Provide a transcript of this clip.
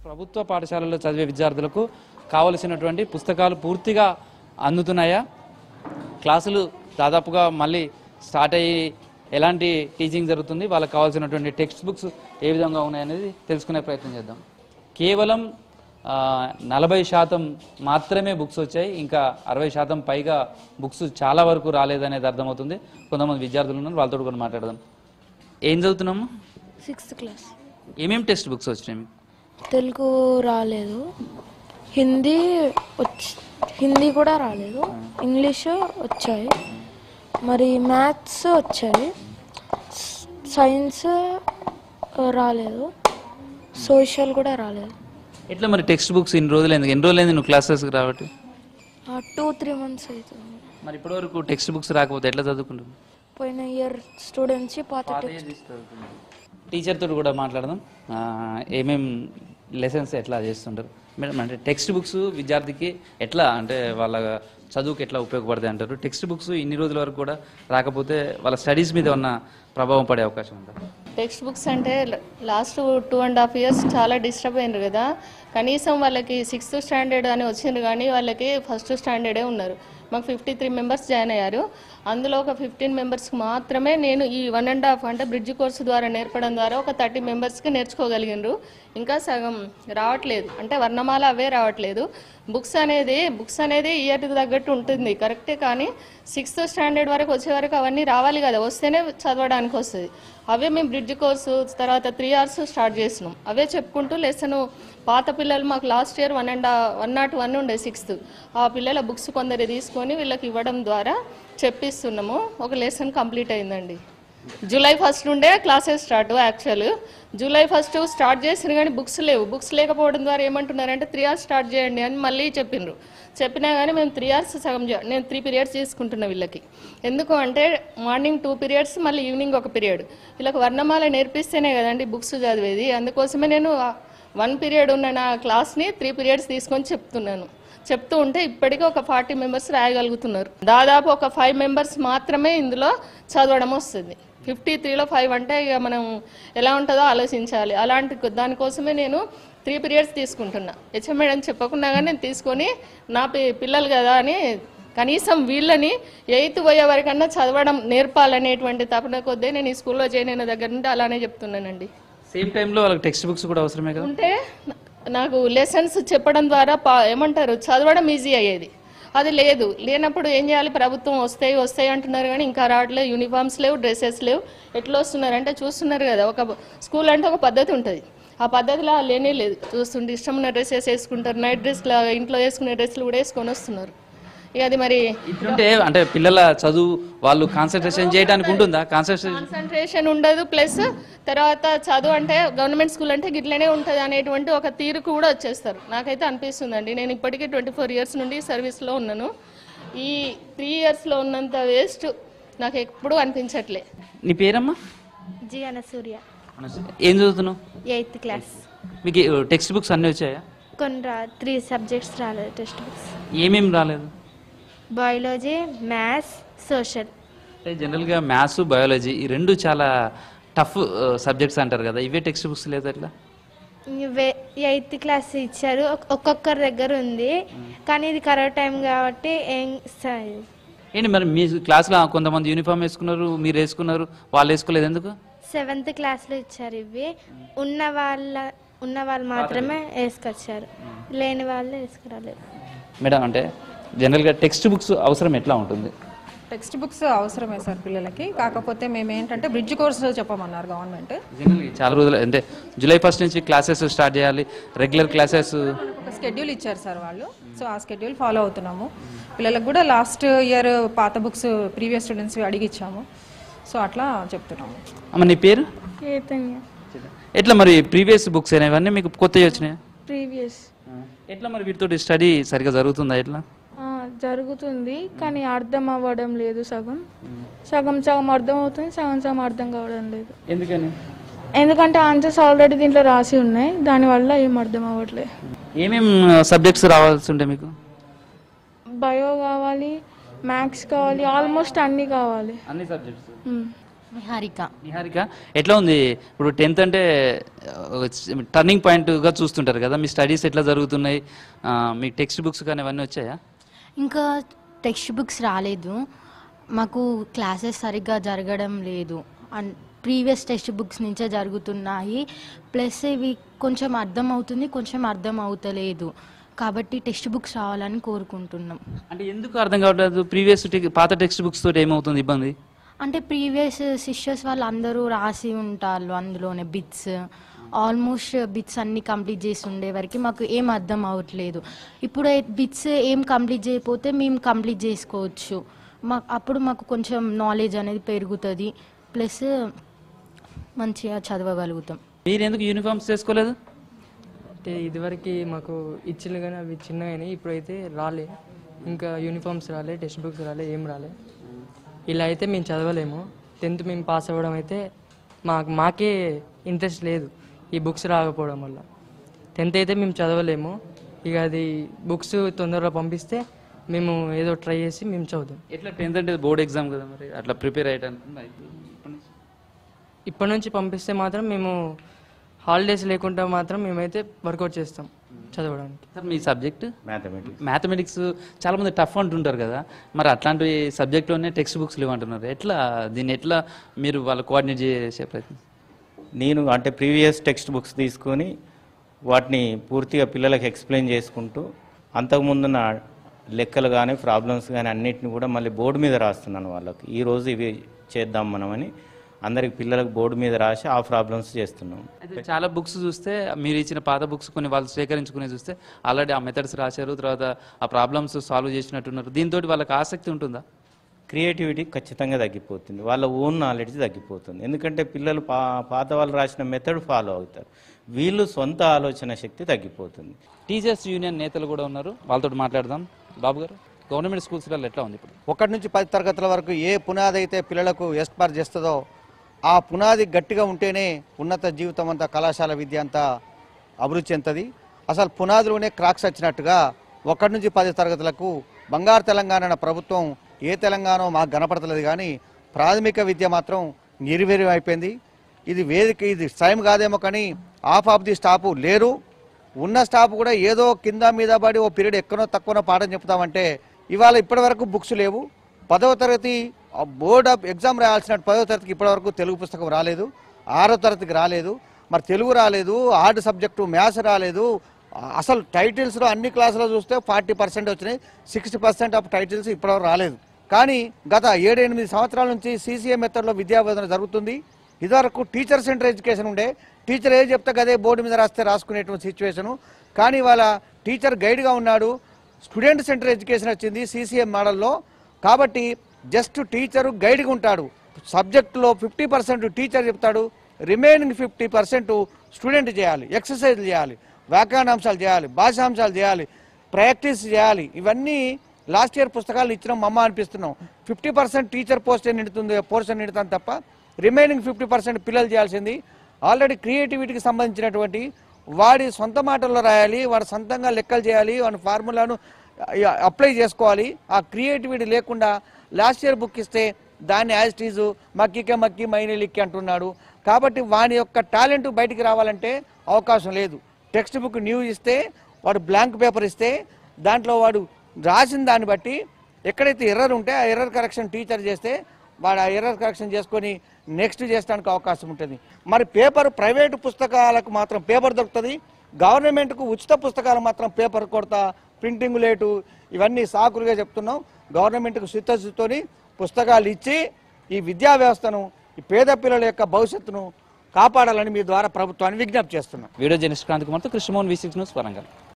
ప్రభుత్వ పాఠశాలలో చదివే విద్యార్థులకు కావలసినటువంటి పుస్తకాలు పూర్తిగా అందుతున్నాయా క్లాసులు దాదాపుగా మళ్ళీ స్టార్ట్ అయ్యి ఎలాంటి టీచింగ్ జరుగుతుంది వాళ్ళకి కావాల్సినటువంటి టెక్స్ట్ బుక్స్ ఏ విధంగా ఉన్నాయనేది తెలుసుకునే ప్రయత్నం చేద్దాం కేవలం ఆ, నలభై శాతం మాత్రమే బుక్స్ వచ్చాయి ఇంకా అరవై శాతం పైగా బుక్స్ చాలా వరకు రాలేదనేది అర్థమవుతుంది కొంతమంది విద్యార్థులు ఉన్నారు వాళ్ళతో కూడా మాట్లాడదాం ఏం చదువుతున్నాము సిక్స్త్ క్లాస్ ఏమేమి టెక్స్ట్ బుక్స్ వచ్చినాయి మీకు? తెలుగు రాలేదు హిందీ వచ్చి హిందీ కూడా రాలేదు ఇంగ్లీష్ వచ్చాయి మరి మ్యాథ్స్ వచ్చాయి స- సైన్స్ ఆ, రాలేదు సోషల్ కూడా రాలేదు ఎట్లా మరి టెక్స్ట్ బుక్స్ ఇన్ని రోజులు ఎందుకు ఎన్ని రోజులు అయింది నువ్వు క్లాసెస్కి రాబట్టి టూ త్రీ మంత్స్ అవుతుంది మరి ఇప్పటివరకు టెక్స్ట్ బుక్స్ రాకపోతే ఎట్లా చదువుకుంటుంది పోయిన ఇయర్ స్టూడెంట్స్ పాత టెక్స్ట్ టీచర్ తోటి కూడా మాట్లాడదాం ఆ, ఏమేం లెసన్స్ ఎట్లా చేస్తుంటారు మేడం అంటే టెక్స్ట్ బుక్స్ విద్యార్థికి ఎట్లా అంటే వాళ్ళ చదువుకి ఎట్లా ఉపయోగపడతాయి అంటారు టెక్స్ట్ బుక్స్ ఇన్ని రోజుల వరకు కూడా రాకపోతే వాళ్ళ స్టడీస్ మీద ఉన్న ప్రభావం పడే అవకాశం ఉందా టెక్స్ట్ బుక్స్ అంటే last two and half years చాలా డిస్టర్బ్ అయినారు కదా కనీసం వాళ్ళకి సిక్స్త్ స్టాండర్డ్ అని వచ్చిండ్రు కానీ వాళ్ళకి ఫస్ట్ స్టాండర్డే ఉన్నారు మాకు ఫిఫ్టీ త్రీ మెంబర్స్ జాయిన్ అయ్యారు అందులో ఒక ఫిఫ్టీన్ మెంబర్స్కి మాత్రమే నేను ఈ వన్ అండ్ హాఫ్ అంటే బ్రిడ్జ్ కోర్సు ద్వారా నేర్పడం ద్వారా ఒక థర్టీ మెంబర్స్కి నేర్చుకోగలిగినారు ఇంకా సగం రావట్లేదు అంటే వర్ణమాల అవే రావట్లేదు బుక్స్ అనేది బుక్స్ అనేది ఇయర్కి తగ్గట్టు ఉంటుంది కరెక్టే కానీ సిక్స్త్ స్టాండర్డ్ వరకు వచ్చే వరకు అవన్నీ రావాలి కదా వస్తేనే చదవడానికి వస్తుంది అవే మేము బ్రిడ్జ్ కోర్సు తర్వాత త్రీ అవర్స్ స్టార్ట్ చేసినాం అవే చెప్పుకుంటూ లెసన్ పాత పిల్లలు మాకు last year one and one not one ఉండే సిక్స్త్ ఆ పిల్లల బుక్స్ కొందరు తీసుకొని వీళ్ళకి ఇవ్వడం ద్వారా చెప్పిస్తున్నాము ఒక లెసన్ కంప్లీట్ అయిందండి జూలై ఫస్ట్ నుండే classes start actual July first start చేసిన కానీ బుక్స్ లేవు బుక్స్ లేకపోవడం ద్వారా ఏమంటున్నారంటే త్రీ అవర్స్ స్టార్ట్ చేయండి అని మళ్ళీ చెప్పిండ్రు చెప్పినా కానీ మేము త్రీ అవర్స్ సగం చే- నేను త్రీ పీరియడ్స్ తీసుకుంటున్నా వీళ్ళకి ఎందుకు అంటే మార్నింగ్ టూ పీరియడ్స్ మళ్ళీ ఈవినింగ్ ఒక పీరియడ్ వీళ్ళకి వర్ణమాల నేర్పిస్తేనే కదండి బుక్స్ చదివేది అందుకోసమే నేను వన్ పీరియడ్ ఉన్న నా క్లాస్ని త్రీ పీరియడ్స్ తీసుకొని చెప్తున్నాను చెప్తూ ఉంటే ఇప్పటికీ ఒక ఫార్టీ మెంబర్స్ రాయగలుగుతున్నారు దాదాపు ఒక ఫైవ్ మెంబర్స్ మాత్రమే ఇందులో చదవడం వస్తుంది ఫిఫ్టీ త్రీలో ఫైవ్ అంటే ఇక మనం ఎలా ఉంటుందో ఆలోచించాలి అలాంటి కొ- దానికోసమే నేను త్రీ పీరియడ్స్ తీసుకుంటున్నా హెచ్ఎం మేడం చెప్పకుండా కానీ నేను తీసుకొని నా పి- పిల్లలు కదా అని కనీసం వీళ్ళని ఎయిత్ పోయే వరకన్నా చదవడం నేర్పాలనేటువంటి తపన కొద్దీ నేను ఈ స్కూల్లో జాయిన్ అయిన దగ్గర నుండి అలానే చెప్తున్నానండి సేమ్ టైంలో వాళ్ళకి టెక్స్ట్ బుక్స్ కూడా అవసరమే కదా ఉంటే నాకు లెసన్స్ చెప్పడం ద్వారా పా- ఏమంటారు చదవడం ఈజీ అయ్యేది అది లేదు లేనప్పుడు ఏం చేయాలి ప్రభుత్వం వస్తాయి వస్తాయి అంటున్నారు కానీ ఇంకా రావట్లేదు యూనిఫామ్స్ లేవు డ్రెస్సెస్ లేవు ఎట్లా వస్తున్నారు అంటే చూస్తున్నారు కదా ఒక స్కూల్ అంటే ఒక పద్ధతి ఉంటుంది ఆ పద్ధతిలో లేనే లేదు చూస్తుంటే ఇష్టం ఉన్న డ్రెస్సెస్ వేసుకుంటారు నైట్ డ్రెస్ ఇంట్లో వేసుకునే డ్రెస్సులు కూడా వేసుకొని వస్తున్నారు ఇక అది మరి ఇట్లుంటే అంటే పిల్లల చదువు వాళ్ళు కాన్సన్ట్రేషన్ చేయడానికి ఉంటుందా కాన్సన్ట్రేషన్ కాన్సన్ట్రేషన్ ఉండదు ప్లస్ తర్వాత చదువు అంటే గవర్నమెంట్ స్కూల్ అంటే గిట్లనే ఉంటుంది అనేటువంటి ఒక తీరు కూడా వచ్చేస్తారు నాకైతే అనిపిస్తుందండి నేను ఇప్పటికీ ట్వంటీ ఫోర్ ఇయర్స్ నుండి సర్వీస్లో ఉన్నాను ఈ త్రీ ఇయర్స్లో ఉన్నంత వేస్ట్ నాకు ఎప్పుడూ అనిపించట్లే నీ పేరమ్మా జి అనసూర్య ఏం చదువుతున్నావు ఎయిత్ క్లాస్ మీకు టెక్స్ట్ బుక్స్ అన్నీ వచ్చాయా కొన్ని రా త్రీ సబ్జెక్ట్స్ రాలేదు టెక్స్ట్ బుక్స్ ఏమేమి రాలేదు బయాలజీ మ్యాథ్స్ సోషల్ అంటే జనరల్గా మ్యాథ్స్ బయాలజీ ఈ రెండు చాలా టఫ్ సబ్జెక్ట్స్ అంటారు కదా ఇవే టెక్స్ట్ బుక్స్ లేదు ఎట్లా ఎయిత్ క్లాస్ ఇచ్చారు ఒక్- ఒక్కొక్కరి దగ్గర ఉంది కానీ ఇది కరెక్ట్ టైం కాబట్టి ఏం స- ఏంటి మరి మీ క్లాస్లో కొంతమంది యూనిఫామ్ వేసుకున్నారు మీరు వేసుకున్నారు వాళ్ళు వేసుకోలేదు ఎందుకు సెవెంత్ క్లాస్లో ఇచ్చారు ఇవి ఉన్న వాళ్ళ ఉన్న వాళ్ళు మాత్రమే వేసుకొచ్చారు లేని వాళ్ళు వేసుకురాలేదు మేడం అంటే జనరల్గా టెక్స్ట్ బుక్స్ అవసరం ఎట్లా ఉంటుంది టెక్స్ట్ బుక్స్ అవసరమే సార్ పిల్లలకి కాకపోతే మేము ఏంటంటే బ్రిడ్జ్ కోర్సు చెప్పమన్నారు గవర్నమెంట్ జనరల్గా చాలా రోజులు అంటే జూలై ఫస్ట్ నుంచి క్లాసెస్ స్టార్ట్ చేయాలి రెగ్యులర్ క్లాసెస్ ఒక స్కెడ్యూల్ ఇచ్చారు సార్ వాళ్ళు సో ఆ స్కెడ్యూల్ ఫాలో అవుతున్నాము పిల్లలకు కూడా లాస్ట్ ఇయర్ పాత బుక్స్ ప్రీవియస్ స్టూడెంట్స్ అడిగి ఇచ్చాము సో అట్లా చెప్తున్నాము అమ్మ నీ పేరు చైతన్య ఎట్లా మరి ప్రీవియస్ బుక్స్ అయినా ఇవన్నీ మీకు కొత్తవి వచ్చినాయి ప్రీవియస్ ఎట్లా మరి వీటితో స్టడీ సరిగా జరుగుతుందా ఎట్లా జరుగుతుంది కానీ అర్థం అవ్వడం లేదు సగం సగం సగం అర్థం అవుతుంది సగం సగం అర్థం కావడం లేదు ఎందుకని ఎందుకంటే ఆన్సర్స్ ఆల్రెడీ దీంట్లో రాసి ఉన్నాయి దానివల్ల ఏం అర్థం అవ్వట్లేదు ఏమేం సబ్జెక్ట్స్ రావాల్సి ఉంటాయి మీకు బయో కావాలి మ్యాథ్స్ కావాలి ఆల్మోస్ట్ అన్నీ కావాలి అన్ని సబ్జెక్ట్స్ మ్మ్. నిహారిక నిహారిక ఎట్లా ఉంది ఇప్పుడు టెన్త్ అంటే టర్నింగ్ పాయింట్గా చూస్తుంటారు కదా మీ స్టడీస్ ఎట్లా జరుగుతున్నాయి ఆ, మీ టెక్స్ట్ బుక్స్ కానీ అవన్నీ వచ్చాయా ఇంకా టెక్స్ట్ బుక్స్ రాలేదు మాకు క్లాసెస్ సరిగ్గా జరగడం లేదు అండ్ ప్రీవియస్ టెక్స్ట్ బుక్స్ నుంచే జరుగుతున్నాయి ప్లస్ ఇవి కొంచెం అర్థం అవుతుంది కొంచెం అర్థం అవుతలేదు కాబట్టి టెక్స్ట్ బుక్స్ రావాలని కోరుకుంటున్నాం అంటే ఎందుకు అర్థం కావట్లేదు ప్రీవియస్ పాత టెక్స్ట్ బుక్స్ తోటి ఏమవుతుంది ఇబ్బంది అంటే ప్రీవియస్ సిస్టర్స్ వాళ్ళు అందరూ రాసి ఉంటారు అందులోనే బిట్స్ ఆల్మోస్ట్ బిట్స్ అన్ని కంప్లీట్ చేసి ఉండే వరకు మాకు ఏం అర్థం అవ్వట్లేదు ఇప్పుడు బిట్స్ ఏం కంప్లీట్ చేయకపోతే మేము కంప్లీట్ చేసుకోవచ్చు మా అప్పుడు మాకు కొంచెం నాలెడ్జ్ అనేది పెరుగుతుంది ప్లస్ మంచిగా చదవగలుగుతాం మీరు ఎందుకు యూనిఫామ్స్ చేసుకోలేదు అంటే ఇదివరకు మాకు ఇచ్చిన కానీ అవి చిన్నగానే ఇప్పుడైతే రాలే ఇంకా యూనిఫామ్స్ రాలే టెక్స్ట్ బుక్స్ రాలే ఏం రాలే ఇలా అయితే మేము చదవలేము టెన్త్ మేము పాస్ అవ్వడం అయితే మాకు మాకే ఇంట్రెస్ట్ లేదు ఈ బుక్స్ రాకపోవడం వల్ల టెన్త్ అయితే మేము చదవలేము ఇక అది బుక్స్ తొందరగా పంపిస్తే మేము ఏదో ట్రై చేసి మేము చదువుతాం ఎట్లా టెన్త్ అంటే బోర్డ్ ఎగ్జామ్ కదా మరి అట్లా ప్రిపేర్ అయ్యడానికి ఇప్పటి నుంచి పంపిస్తే మాత్రం మేము హాలిడేస్ లేకుండా మాత్రం మేమైతే వర్కౌట్ చేస్తాం చదవడానికి సార్ మీ సబ్జెక్ట్ మ్యాథమెటిక్స్ మ్యాథమెటిక్స్ చాలా మంది టఫ్ అంటుంటారు కదా మరి అట్లాంటి సబ్జెక్ట్లోనే టెక్స్ట్ బుక్స్ లేవంటున్నారు ఎట్లా దీన్ని ఎట్లా మీరు వాళ్ళు కోఆర్డినేట్ చేసే ప్రయత్నం నేను అంటే ప్రీవియస్ టెక్స్ట్ బుక్స్ తీసుకొని వాటిని పూర్తిగా పిల్లలకు ఎక్స్ప్లెయిన్ చేసుకుంటూ అంతకుముందున్న లెక్కలు కానీ ప్రాబ్లమ్స్ కానీ అన్నిటిని కూడా మళ్ళీ బోర్డు మీద రాస్తున్నాను వాళ్ళకి ఈ రోజు ఇవి చేద్దాం మనమని అందరికి పిల్లలకు బోర్డు మీద రాసి ఆ ప్రాబ్లమ్స్ చేస్తున్నాం అయితే చాలా బుక్స్ చూస్తే మీరు ఇచ్చిన పాత బుక్స్ కొన్ని వాళ్ళు సేకరించుకుని చూస్తే ఆల్రెడీ ఆ మెథడ్స్ రాశారు తర్వాత ఆ ప్రాబ్లమ్స్ సాల్వ్ చేసినట్టున్నారు దీంతో వాళ్ళకి ఆసక్తి ఉంటుందా క్రియేటివిటీ ఖచ్చితంగా తగ్గిపోతుంది వాళ్ళ ఓన్ నాలెడ్జ్ తగ్గిపోతుంది ఎందుకంటే పిల్లలు పా పాత వాళ్ళు రాసిన మెథడ్ ఫాలో అవుతారు వీళ్ళు సొంత ఆలోచన శక్తి తగ్గిపోతుంది టీచర్స్ యూనియన్ నేతలు కూడా ఉన్నారు వాళ్ళతో మాట్లాడదాం బాబు గారు గవర్నమెంట్ స్కూల్స్లలో ఎట్లా ఉంది ఇప్పుడు ఒకటి నుంచి పది తరగతుల వరకు ఏ పునాది అయితే పిల్లలకు ఏర్పాటు చేస్తుందో ఆ పునాది గట్టిగా ఉంటేనే ఉన్నత జీవితం అంతా కళాశాల విద్య అంతా అభివృద్ధి చెందుతుంది అసలు పునాదిలోనే క్రాక్స్ వచ్చినట్టుగా ఒకటి నుంచి పది తరగతులకు బంగారు తెలంగాణ అన్న ప్రభుత్వం ఏ తెలంగాణ మాకు కనపడతలేదు కానీ ప్రాథమిక విద్య మాత్రం నిర్వీర్యం అయిపోయింది ఇది వేదిక ఇది టైం కాదేమో కానీ ఆఫ్ ఆఫ్ ది స్టాఫ్ లేరు ఉన్న స్టాఫ్ కూడా ఏదో కింద మీద పడి ఓ పీరియడ్ ఎక్కడో తక్కువనో పాఠం చెప్తామంటే ఇవాళ ఇప్పటి వరకు బుక్స్ లేవు పదవ తరగతి ఆ బోర్డ్ ఆఫ్ ఎగ్జామ్ రాయాల్సిన పదవ తరగతికి ఇప్పటివరకు తెలుగు పుస్తకం రాలేదు ఆరో తరగతికి రాలేదు మరి తెలుగు రాలేదు ఆర్ట్ సబ్జెక్టు మ్యాథ్స్ రాలేదు ఆ- అసలు టైటిల్స్లో అన్ని క్లాసులో చూస్తే ఫార్టీ పర్సెంట్ వచ్చినాయి సిక్స్టీ పర్సెంట్ ఆఫ్ టైటిల్స్ ఇప్పటివరకు రాలేదు కానీ గత ఏడెనిమిది సంవత్సరాల నుంచి సీసీఏ మెథడ్లో విద్యా బోధన జరుగుతుంది ఇదివరకు టీచర్ సెంటర్ ఎడ్యుకేషన్ ఉండే టీచర్ ఏది చెప్తే అదే బోర్డు మీద రాస్తే రాసుకునేటువంటి సిచ్యువేషను కానీ వాళ్ళ టీచర్ గైడ్గా ఉన్నాడు స్టూడెంట్ సెంటర్ ఎడ్యుకేషన్ వచ్చింది సీసీఎం మోడల్లో కాబట్టి జస్ట్ టీచరు గైడ్గా ఉంటాడు సబ్జెక్టులో ఫిఫ్టీ పర్సెంట్ టీచర్ చెప్తాడు రిమైనింగ్ ఫిఫ్టీ పర్సెంట్ స్టూడెంట్ చేయాలి ఎక్సర్సైజ్ చేయాలి వ్యాకరణాంశాలు చేయాలి భాషాంశాలు చేయాలి ప్రాక్టీస్ చేయాలి ఇవన్నీ లాస్ట్ ఇయర్ పుస్తకాలు ఇచ్చినాం మమ్మ అనిపిస్తున్నాం ఫిఫ్టీ పర్సెంట్ టీచర్ పోస్ట్ నిండుతుంది పోర్షన్ నిండుతాను తప్ప రిమైనింగ్ ఫిఫ్టీ పర్సెంట్ పిల్లలు చేయాల్సింది ఆల్రెడీ క్రియేటివిటీకి సంబంధించినటువంటి వాడి సొంత మాటల్లో రాయాలి వాడు సొంతంగా లెక్కలు చేయాలి వాడి ఫార్ములాను అప్లై చేసుకోవాలి ఆ క్రియేటివిటీ లేకుండా లాస్ట్ ఇయర్ బుక్ ఇస్తే దాన్ని యాజ్ టీజు మక్కిక మక్కి మైని లిక్కి అంటున్నాడు కాబట్టి వాని యొక్క టాలెంట్ బయటికి రావాలంటే అవకాశం లేదు టెక్స్ట్ బుక్ న్యూ ఇస్తే వాడు బ్లాంక్ పేపర్ ఇస్తే దాంట్లో వాడు రాసిన దాన్ని బట్టి ఎక్కడైతే ఎర్రర్ ఉంటే ఆ ఎర్రర్ కరెక్షన్ టీచర్ చేస్తే వాడు ఆ ఎర్రర్ కరెక్షన్ చేసుకొని నెక్స్ట్ చేసడానికి అవకాశం ఉంటుంది మరి పేపర్ ప్రైవేటు పుస్తకాలకు మాత్రం పేపర్ దొరుకుతుంది గవర్నమెంట్కు ఉచిత పుస్తకాలు మాత్రం పేపర్ కొడతా ప్రింటింగ్ లేటు ఇవన్నీ సాకులుగా చెప్తున్నాం గవర్నమెంట్కు చిత్తశుద్ధితోని పుస్తకాలు ఇచ్చి ఈ విద్యా వ్యవస్థను ఈ పేద పిల్లల యొక్క భవిష్యత్తును కాపాడాలని మీ ద్వారా ప్రభుత్వాన్ని విజ్ఞప్తి చేస్తున్నాం వీడియో జర్నలిస్ట్ క్రాంతి కుమార్తో Krishnamohan V six news Warangal